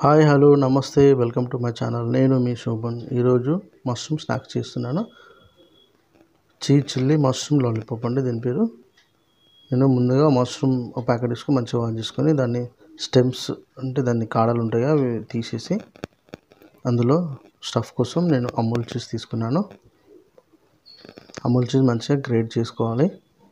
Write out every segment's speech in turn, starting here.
hi hello namaste welcome to my channel నేను మీ శోభన్ ఈరోజు మష్రూమ్ స్నాక్స్ చేస్తున్నాను చీ చిల్లీ మష్రూమ్ లాలీపాప్ అండి దీని పేరు నేను ముందుగా మష్రూమ్ ఒక ప్యాకెట్ తీసుకొని మంచిగా వాష్ చేసుకొని దాన్ని స్టెమ్స్ అంటే దాన్ని కాడలు ఉంటాయి అవి తీసేసి అందులో స్టఫ్ కోసం నేను అమూల్ చీజ్ తీసుకున్నాను అమూల్ చీజ్ మంచిగా గ్రేట్ చేసుకోవాలి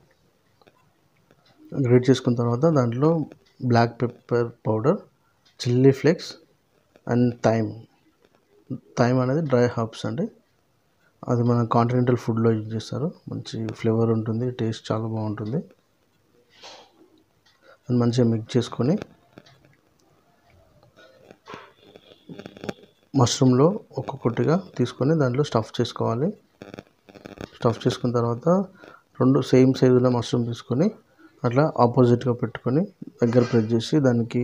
గ్రేట్ చేసుకున్న తర్వాత దాంట్లో black pepper powder chilli flakes and thyme thyme అనేది డ్రై హర్బ్స్ అండి అది మన కాంటినెంటల్ ఫుడ్లో యూజ్ చేస్తారు మంచి ఫ్లేవర్ ఉంటుంది టేస్ట్ చాలా బాగుంటుంది అది మంచిగా మిక్స్ చేసుకొని మష్రూమ్లో ఒక్కొక్కటిగా తీసుకొని దాంట్లో స్టఫ్ చేసుకోవాలి స్టఫ్ చేసుకున్న తర్వాత రెండు సేమ్ సైజులో మష్రూమ్ తీసుకొని అట్లా ఆపోజిట్గా పెట్టుకొని దగ్గర ప్రెస్ చేసి దానికి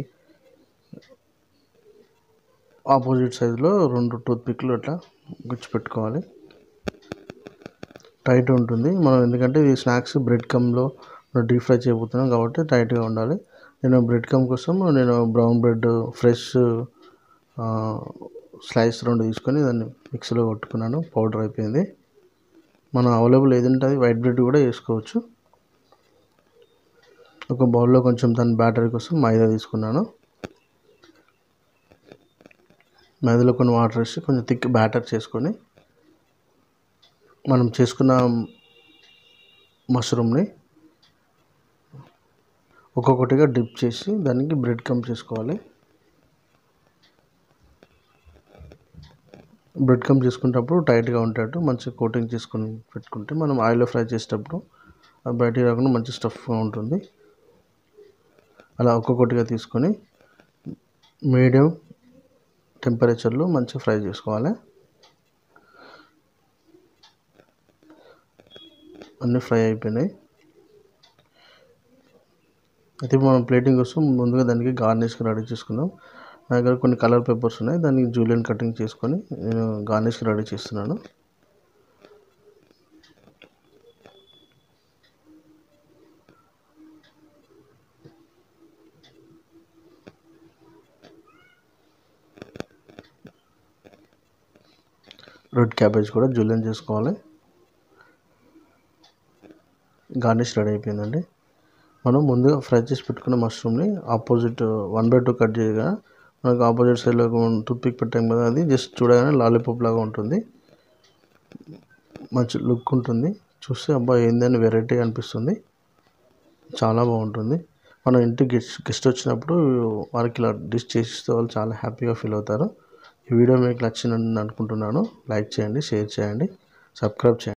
ఆపోజిట్ సైజులో రెండు టూత్ పిక్లు అట్లా గుచ్చి పెట్టుకోవాలి టైట్ ఉంటుంది మనం ఎందుకంటే ఈ స్నాక్స్ బ్రెడ్ కమ్లో డీప్ ఫ్రై చేయబోతున్నాం కాబట్టి టైట్గా ఉండాలి నేను బ్రెడ్ కమ్ కోసం నేను బ్రౌన్ బ్రెడ్ ఫ్రెష్ స్లైస్ రెండు తీసుకొని దాన్ని మిక్సీలో కొట్టుకున్నాను పౌడర్ అయిపోయింది మనం అవైలబుల్ ఏది ఉంటుంది వైట్ బ్రెడ్ కూడా వేసుకోవచ్చు ఒక బౌల్లో కొంచెం దాని బ్యాటర్ కోసం మైదా తీసుకున్నాను మైదాలో కొన్ని వాటర్ వేసి కొంచెం థిక్ బ్యాటర్ చేసుకొని మనం చేసుకున్న మష్రూమ్ని ఒక్కొక్కటిగా డిప్ చేసి దానికి బ్రెడ్ కమ్ చేసుకోవాలి బ్రెడ్ కమ్ చేసుకునేటప్పుడు టైట్గా ఉండేటట్టు మంచిగా కోటింగ్ చేసుకొని పెట్టుకుంటే మనం ఆయిల్లో ఫ్రై చేసేటప్పుడు అది బయటికి రాకుండా మంచి స్టఫ్గా ఉంటుంది అలా ఒక్కొక్కటిగా తీసుకొని మీడియం టెంపరేచర్లో మంచిగా ఫ్రై చేసుకోవాలి అన్నీ ఫ్రై అయిపోయినాయి అయితే మనం ప్లేటింగ్ కోసం ముందుగా దానికి గార్నిష్కి రెడీ చేసుకున్నాం నా దగ్గర కొన్ని కలర్ పేపర్స్ ఉన్నాయి దానికి జూలియన్ కటింగ్ చేసుకొని నేను గార్నిష్కి రెడీ చేస్తున్నాను రెడ్ క్యాబేజ్ కూడా జూలియన్ చేసుకోవాలి గార్నిష్ రెడీ అయిపోయిందండి మనం ముందుగా ఫ్రై చేసి పెట్టుకున్న మష్రూమ్ని opposite one by two cut చేయగా మనకు ఆపోజిట్ సైడ్లో టూత్ పిక్ పెట్టాం కదా అది జస్ట్ చూడగానే లాలీపాప్ లాగా ఉంటుంది మంచి లుక్ ఉంటుంది చూస్తే అబ్బా ఏందని వెరైటీ అనిపిస్తుంది చాలా బాగుంటుంది మన ఇంటికి గెస్ట్ గెస్ట్ వచ్చినప్పుడు వారికి ఇలా డిష్ చేసిస్తే వాళ్ళు చాలా హ్యాపీగా ఫీల్ అవుతారు ఈ వీడియో మీకు నచ్చిందని అనుకుంటున్నాను లైక్ చేయండి షేర్ చేయండి సబ్స్క్రైబ్ చేయండి